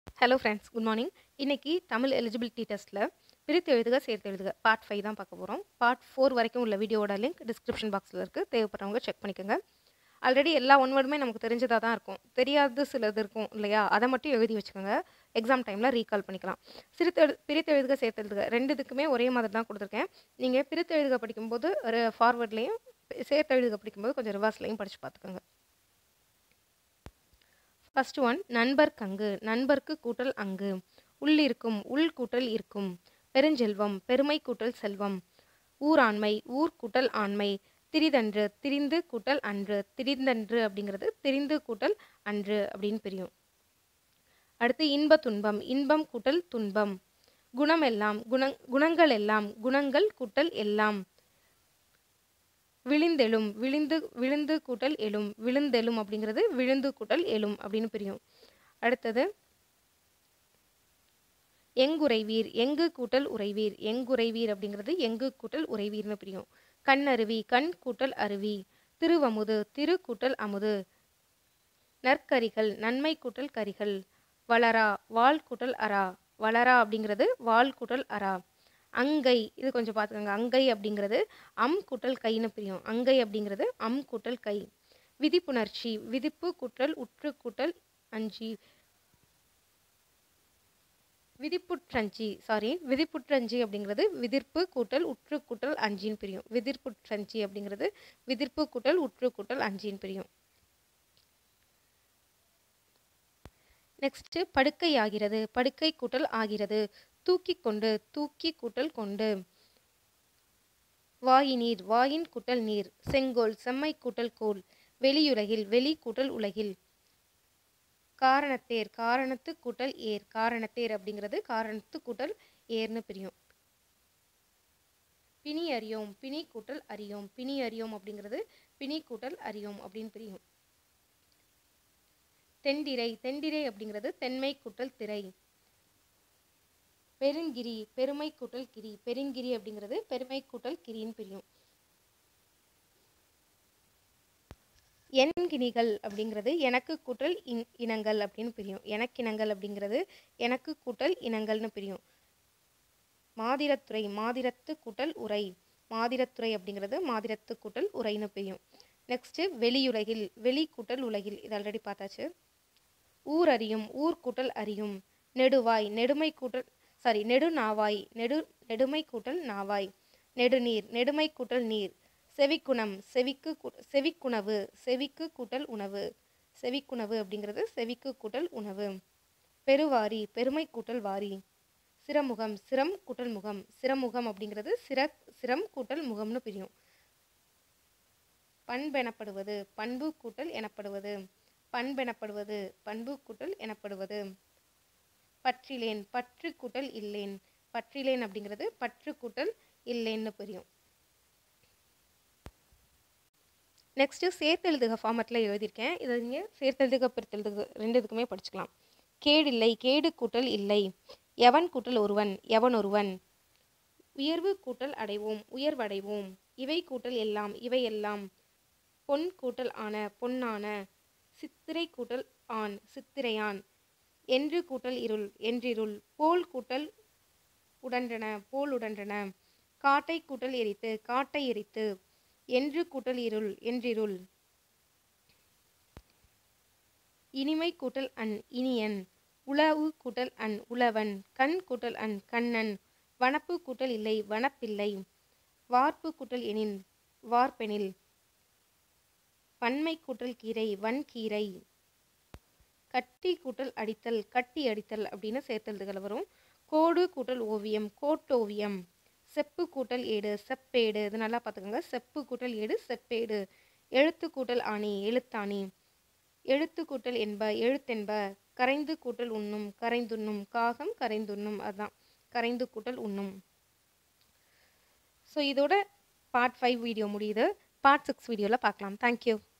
hello friends good morning இன்னைக்கு Tamil eligibility டெஸ்ட்டில் பிரித்து எழுதுக சேர்த்து எழுதுக பார்ட் ஃபைவ் தான் பார்க்க போகிறோம் பார்ட் ஃபோர் வரைக்கும் உள்ள வீடியோவோட லிங்க் டிஸ்கிரிப்ஷன் பாக்ஸில் இருக்குது தேவைப்படுறவங்க செக் பண்ணிக்கோங்க ஆல்ரெடி எல்லா ஒன் வேர்டுமே நமக்கு தெரிஞ்சதாக தான் இருக்கும் தெரியாது சிலது இருக்கும் இல்லையா அதை மட்டும் எழுதி வச்சுக்கோங்க எக்ஸாம் டைமில் ரீகால் பண்ணிக்கலாம் சிரித்து எழு பிரித்து எழுதுக சேர்த்து எழுதுக ரெண்டு இதுக்குமே ஒரே மாதிரி தான் கொடுத்துருக்கேன் நீங்கள் பிரித்து எழுதுக படிக்கும்போது ஒரு ஃபார்வர்ட்லேயும் சேர்த்து எழுதுக படிக்கும்போது கொஞ்சம் ரிவர்ஸ்லையும் படித்து பார்த்துக்கோங்க ஃபர்ஸ்ட் ஒன் நண்பர் கங்கு நண்பர்க்கு கூட்டல் அங்கு உள்ளிருக்கும் உள் கூட்டல் இருக்கும் பெருஞ்செல்வம் பெருமை கூட்டல் செல்வம் ஊராண்மை ஊர் கூட்டல் ஆண்மை திரிதன்று திரிந்து கூட்டல் அன்று திரிந்தன்று அப்படிங்கிறது திரிந்து கூட்டல் அன்று அப்படின்னு பிரியும் அடுத்து இன்ப துன்பம் இன்பம் கூட்டல் துன்பம் குணம் எல்லாம் குணங் குணங்கள் எல்லாம் குணங்கள் கூட்டல் எல்லாம் விழிந்தெழும் விழுந்து விழுந்து கூட்டல் எழும் விழுந்தெழும் அப்படிங்கிறது விழுந்து கூட்டல் எழும் அப்படின்னு பிரியும் அடுத்தது எங்குறைவீர் எங்கு கூட்டல் உறைவீர் எங்குறைவீர் அப்படிங்கிறது எங்கு கூட்டல் உறைவீர்னு பிரியும் கண்ணருவி கண் கூட்டல் அருவி திருவமுது திரு கூட்டல் அமுது நற்கரிகள் நன்மை கூட்டல் கரிகள் வளரா வால் கூட்டல் அரா வளரா அப்படிங்கிறது வால் கூட்டல் அரா அங்கை இது கொஞ்சம் பார்த்துக்கோங்க அங்கை அப்படிங்கிறது அம் கூட்டல் கைன்னு பிரியும் அங்கை அப்படிங்கிறது அம் கூட்டல் கை விதிப்புணர்ச்சி விதிப்பு கூட்டல் உற்று கூட்டல் அஞ்சி விதிப்புற்றஞ்சி சாரி விதிப்புற்றஞ்சி அப்படிங்கிறது விதிர்ப்பு கூட்டல் உற்று கூட்டல் அஞ்சின்னு பிரியும் விதிர்ப்புற்றஞ்சி அப்படிங்கிறது விதிர்ப்பு கூட்டல் உற்று கூட்டல் அஞ்சின்னு பிரியும் நெக்ஸ்ட் படுக்கை ஆகிறது படுக்கை கூட்டல் ஆகிறது தூக்கி கொண்டு தூக்கி கூட்டல் கொண்டு வாயினீர் வாயின் கூட்டல் நீர் செங்கோல் செம்மை கூட்டல் கோல் வெளியுலகில் வெளி கூட்டல் உலகில் காரணத்தேர் காரணத்து கூட்டல் ஏர் காரணத்தேர் அப்படிங்கிறது காரணத்து கூட்டல் ஏர்னு பிரியும் பிணி அறியோம் பிணி கூட்டல் அறியோம் பிணி அறியோம் அப்படிங்கிறது பிணி கூட்டல் அறியோம் அப்படின்னு பிரியும் தெண்டிரை தெண்டிரை அப்படிங்கிறது தென்மை கூட்டல் திரை பெருங்கிரி பெருமை கூட்டல் கிரி பெருங்கிரி அப்படிங்கிறது பெருமை கூட்டல் கிரின்னு பிரியும் எண்கிணிகள் அப்படிங்கிறது எனக்கு கூட்டல் இன் இனங்கள் அப்படின்னு பிரியும் எனக்கினங்கள் அப்படிங்கிறது எனக்கு கூட்டல் இனங்கள்னு பிரியும் மாதிரத்துறை மாதிரத்து கூட்டல் உரை மாதிரத்துறை அப்படிங்கிறது மாதிரத்து கூட்டல் உரைன்னு பிரியும் நெக்ஸ்ட்டு வெளியுலகில் வெளி கூட்டல் உலகில் இது ஆல்ரெடி பார்த்தாச்சு ஊர் அறியும் ஊர் கூட்டல் அறியும் நெடுவாய் நெடுமை கூட்டல் சாரி நெடு நாவாய் நெடு நெடுமை கூட்டல் நாவாய் நெடுநீர் நெடுமை கூட்டல் நீர் செவிக்குணம் செவிக்கு செவிக்குணவு செவிக்கு கூட்டல் உணவு செவிக்குணவு அப்படிங்கிறது செவிக்கு கூட்டல் உணவு பெருவாரி பெருமை கூட்டல் வாரி சிரமுகம் சிரம் கூட்டல் முகம் சிரமுகம் அப்படிங்கிறது சிர சிரம் கூட்டல் முகம்னு பிரியும் பண்பெனப்படுவது பண்பு கூட்டல் எனப்படுவது பண்பெனப்படுவது பண்பு கூட்டல் எனப்படுவது பற்றிலேன் பற்று கூட்டல் இல்லேன் பற்றிலேன் அப்படிங்கிறது பற்று கூட்டல் இல்லேன்னு புரியும் நெக்ஸ்ட்டு சேர்த்தெழுதுக ஃபார்மட்டில் எழுதியிருக்கேன் இதை நீங்கள் சேர்த்தெழுதுக பிரித்தெழுதுக ரெண்டு இதுக்குமே படிச்சுக்கலாம் கேடில்லை கேடு கூட்டல் இல்லை எவன் கூட்டல் ஒருவன் எவன் ஒருவன் உயர்வு கூட்டல் அடைவோம் உயர்வடைவோம் இவை கூட்டல் எல்லாம் இவை எல்லாம் பொன் கூட்டல் ஆன பொன்னான சித்திரை கூட்டல் ஆண் சித்திரையான் என்று கூட்டல் இருள் என்றிருள் போல் கூட்டல் உடன்றன போல் உடன்றன காட்டை கூட்டல் எரித்து காட்டை எரித்து என்று கூட்டல் இருள் என்றிருள் இனிமை கூட்டல் அன் இனியன் உளவு கூட்டல் அன் உழவன் கண் கூட்டல் அன் கண்ணன் வனப்பு கூட்டல் இல்லை வனப்பில்லை வார்ப்பு கூட்டல் எனின் வார்பெனில் வன்மை கூட்டல் கீரை வன்கீரை கட்டி கூட்டல் அடித்தல் கட்டி அடித்தல் அப்படின்னு சேர்த்தெழுதுகள் வரும் கோடு கூட்டல் ஓவியம் கோட்டோவியம் செப்பு கூட்டல் ஏடு செப்பேடு இது நல்லா பார்த்துக்கோங்க செப்பு கூட்டல் ஏடு செப்பேடு எழுத்து கூட்டல் ஆணி எழுத்தாணி எழுத்து கூட்டல் என்ப எழுத்தென்ப கரைந்து கூட்டல் உண்ணும் கரைந்துண்ணும் காகம் கரைந்துண்ணும் அதுதான் கரைந்து கூட்டல் உண்ணும் ஸோ இதோட பார்ட் ஃபைவ் வீடியோ முடியுது பார்ட் சிக்ஸ் வீடியோவில் பார்க்கலாம் தேங்க்யூ